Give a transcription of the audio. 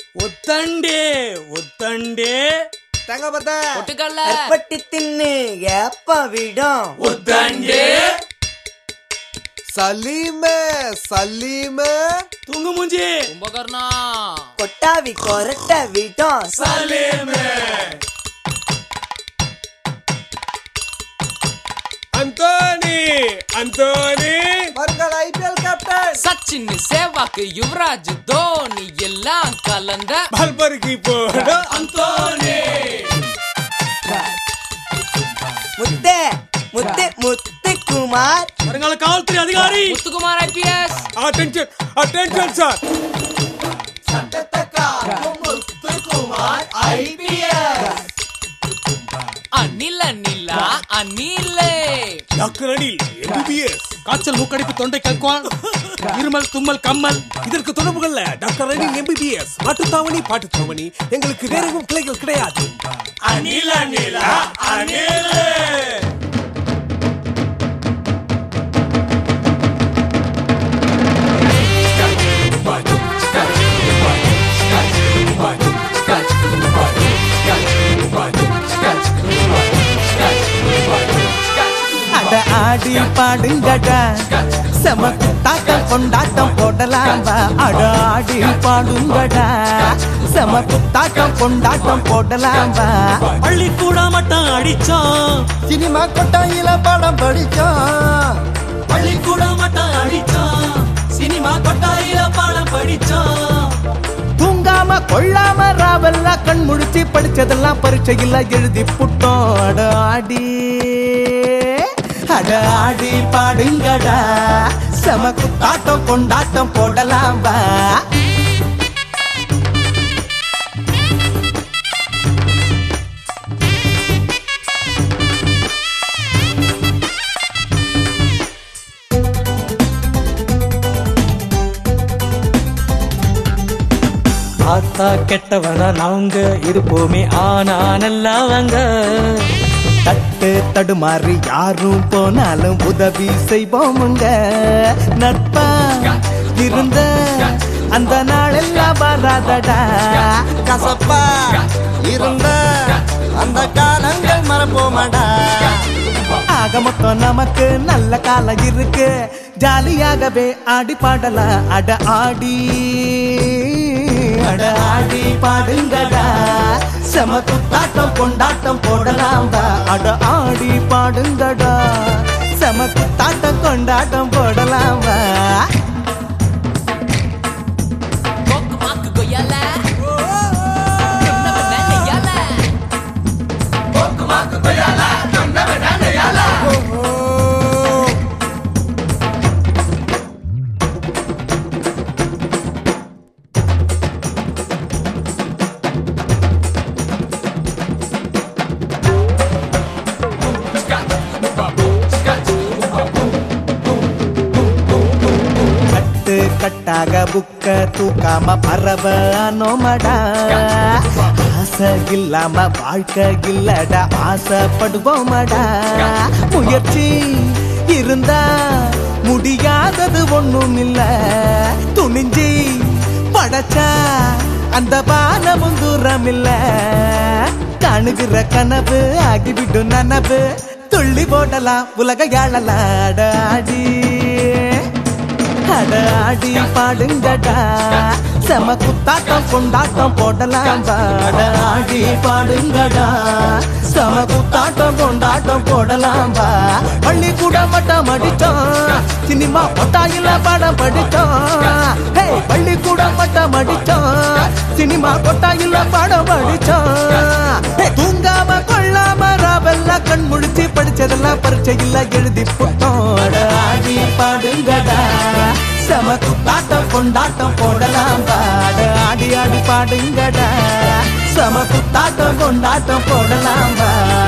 ஒத்தண்டே ஒத்தண்டே தங்க பத்த பொட்டுக்கல்ல கற்பட்டி தின்னு எப்ப விடும் ஒத்தண்டே சலீமே சலீமே தூங்கு மூஞ்சி கும்பகர்ணா கொட்டாவி கொரட்ட விடும் சலேமே அந்தோனி அந்தோனி வருங்கால ஐபிஎல் கேப்டன் சச்சின் சேவாக்கு யுவராஜ் தோனி எல்லாம் கலந்த பல்பருக்கு போட அந்தோனி முத்தே முத்து முத்து குமார் வருங்கால காவல்துறை அதிகாரி Muthukumar IPS attention attention sir Anil அனிலா அனிலே டாக்டர் அனில் எம்பிபிஎஸ் காய்ச்சல் மூக்கடிப்பு தொண்டை கற்குவான் இருமல் தும்மல் கம்மல் இதற்கு தொடர்புகள்ல டாக்டர் அனில் எம்பிபிஎஸ் மாட்டுத்தாவணி பாட்டுத்தாவணி எங்களுக்கு வேற எதுவும் கிளைகள் கிடையாது அனில் அனிலா அனில் அட ஆடி பாடுங்கடா செம குத்தாட்டம் கொண்டாட்டம் போடலாம் வா அட ஆடி பாடுங்கடா செம குத்தாட்டம் கொண்டாட்டம் போடலாம் வா பள்ளிக்கூட மட்டம் அடிச்சான் சினிமா கொட்டாயில படம் படிச்சோம் பள்ளிக்கூட மட்டம் அடிச்சான் சினிமா கொட்டாயில பாடம் படிச்சான் தூங்காம கொள்ளாம ராவெல்லாம் கண் முழிச்சு படிச்சதெல்லாம் பரீட்சையில் எழுதி புட்டோம் அட ஆடி அட ஆடி பாடுங்கடா செம குத்தாட்டம் கொண்டாட்டம் போடலாம் வா ஆத்தா கெட்டவனா நாங்க இருப்போமே ஆனா நல்லவங்க தட்டு தடுமாறி யாரும் போனாலும் உதவி செய்வோமுங்க நட்பா இருந்த அந்த நாளெல்லாம் வராதடா கசப்பா இருந்த அந்த காலங்கள் மறப்போமாடா ஆக மொத்தம் நமக்கு நல்ல காலம் இருக்கு ஜாலியாகவே ஆடி பாடலாம் அட ஆடி அட ஆடி பாடுங்கடா செம குத்தாட்டம் கொண்டாட்டம் போடலாம் வா. அட ஆடி பாடுங்கடா செம குத்தாட்டம் கொண்டாட்டம் போடலாம் வா கோக்கு மாக்கு கொய்யால கொண்டவன் நெய்யால. கட்டு கட்டாக புக்க தூக்காம பறவ நோமடா ஆசை இல்லாம வாழ்க்கை இல்லடா ஆசைப்படுவோமடா முயற்சி இருந்தா முடியாதது ஒண்ணும் இல்ல துணிஞ்சி படைச்சா அந்த பானமும் தூரம் இல்ல காணுகிற கனவு ஆகிவிடும் நனவு துள்ளி போடலாம் உலக யாழலாடாடி அட ஆடி பாடுங்கடா செம குத்தாட்டம் கொண்டாட்டம் போடலாம் வாட ஆடி பாடுங்கடா செம குத்தாட்டம் கொண்டாட்டம் போடலாம் வா பள்ளிக்கூட மட்டம் அடிச்சோம் சினிமா கொட்டாயில படம் படிச்சோம் ஹே பள்ளிக்கூட மட்டம் அடிச்சோம் சினிமா கொட்டாயில படம் படிச்சோம் ஹே, தூங்காம கொள்ளாம ராவெல்லாம் கண் முழிச்சு படிச்சதெல்லாம் பரீட்சையில் எழுதி புட்டோம் அட ஆடி பாடுங்கடா செம குத்தாட்டம் கொண்டாட்டம் போடலாம் பாட ஆடி ஆடி பாடுங்கடா செம குத்தாட்டம் கொண்டாட்டம் போடலாம் வா